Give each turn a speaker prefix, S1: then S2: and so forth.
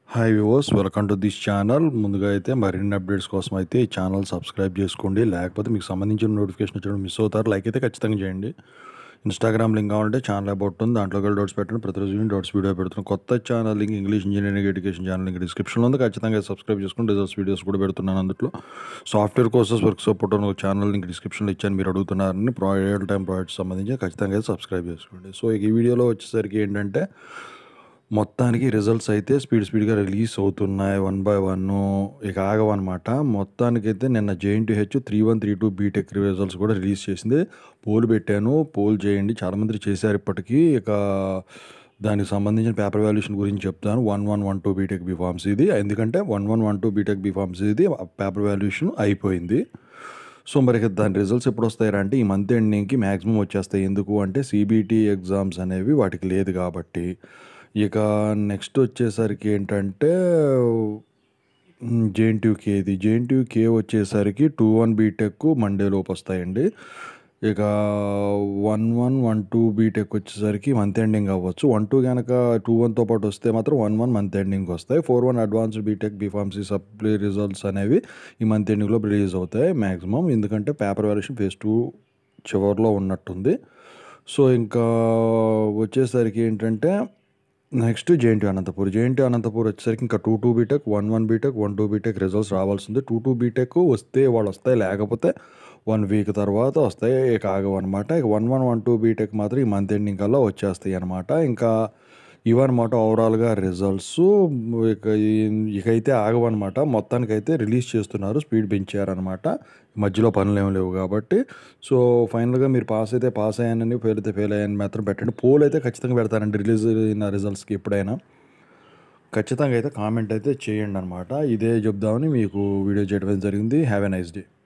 S1: hi viewers welcome to this channel ముందుగా అయితే మరిన్ని అప్డేట్స్ కోసం అయితే ఈ ఛానల్ సబ్స్క్రైబ్ చేసుకోండి లేకపోతే మీకు సంబంధించిన నోటిఫికేషన్ వచ్చడం మిస్ అవుతారు లైక్ అయితే ఖచ్చితంగా చేయండి ఇన్స్టాగ్రామ్ లింక్ కావాలంటే ఛానల్ అబౌట్ ఉంది దాంట్లో కూడా డౌట్స్ పెట్టండి ప్రతిరోజు డౌట్స్ వీడియో పెడుతున్నాను కొత్త channel link English engineering education channel link డిస్క్రిప్షన్లో ఉంది ఖచ్చితంగా సబ్స్క్రైబ్ చేసుకుని రిజల్ట్స్ వీడియోస్ కూడా పెడుతున్నాను అందులో సాఫ్ట్వేర్ కోర్సెస్ వర్క్ సపోర్ట్ అని ఒక ఛానల్ లింక్ డిస్క్రిప్షన్లో ఇచ్చాను మీరు అడుగుతున్నారని రియల్ టైం ప్రాజెక్ట్స్ సంబంధించి ఖచ్చితంగా అయితే సబ్స్క్రైబ్ చేసుకోండి సో ఈ వీడియోలో వచ్చేసరికి ఏంటంటే మొత్తానికి రిజల్ట్స్ అయితే స్పీడ్ స్పీడ్గా రిలీజ్ అవుతున్నాయి వన్ బై వన్ ఇక ఆగవన్నమాట మొత్తానికైతే నిన్న JNTH three one three two BTech results కూడా రిలీజ్ చేసింది పోల్ పెట్టాను పోల్ చేయండి చాలామంది చేశారు ఇప్పటికీ ఇక దానికి సంబంధించిన పేపర్ వాల్యుయేషన్ గురించి చెప్తాను one one one two BTech BPharms ఇది ఎందుకంటే one one one two BTech BPharms ఇది పేపర్ వాల్యుయేషన్ అయిపోయింది సో మరి ఇక దాని రిజల్ట్స్ ఎప్పుడు వస్తాయి అంటే ఈ మంత్ ఎండింగ్కి మ్యాక్సిమం వచ్చేస్తాయి ఎందుకు అంటే సిబిటి ఎగ్జామ్స్ అనేవి వాటికి లేదు కాబట్టి ఇక నెక్స్ట్ వచ్చేసరికి ఏంటంటే జేఎన్టీయూకే ఇది జేఎన్టీయూకే వచ్చేసరికి టూ వన్ బీటెక్ మండే లోపు వస్తాయండి ఇక one one one two BTech వచ్చేసరికి మంత్ ఎండింగ్ అవ్వచ్చు వన్ టూ కనుక టూ వన్తో పాటు వస్తే మాత్రం వన్ వన్ మంత్ ఎండింగ్ వస్తాయి four one advanced BTech BPharmacy supply results అనేవి ఈ మంత్ ఎండింగ్లో రిలీజ్ అవుతాయి మ్యాక్సిమం ఎందుకంటే పేపర్ వాల్యుయేషన్ ఫేజ్ టూ చివరిలో ఉన్నట్టుంది సో ఇంకా వచ్చేసరికి ఏంటంటే next JNT Anantapur JNT Anantapur వచ్చేసరికి ఇంకా two two BTech one one BTech one two BTech results రావాల్సింది టూ టూ బీటెక్ వస్తే వాళ్ళు వస్తాయి లేకపోతే వన్ వీక్ తర్వాత వస్తాయి ఇక ఆగవన్నమాట ఇక one one one two BTech మాత్రం ఈ మంత్ ఎండింగ్ కల్లా వచ్చేస్తాయి అనమాట ఇంకా ఇవన్నమాట ఓవరాల్గా రిజల్ట్స్ ఇక ఇకైతే ఆగవన్నమాట మొత్తానికైతే రిలీజ్ చేస్తున్నారు స్పీడ్ పెంచారనమాట మధ్యలో పనులు ఏమి లేవు కాబట్టి సో ఫైనల్గా మీరు పాస్ అయితే పాస్ అయ్యానని ఫెయిల్ అయితే ఫెయిల్ అయ్యాను మాత్రం పెట్టండి పోల్ అయితే ఖచ్చితంగా పెడతానండి రిలీజ్ అయిన రిజల్ట్స్కి ఎప్పుడైనా ఖచ్చితంగా అయితే కామెంట్ అయితే చేయండి అనమాట ఇదే చెప్దామని మీకు వీడియో చేయడం జరిగింది హ్యావ్ ఎ నైస్ డే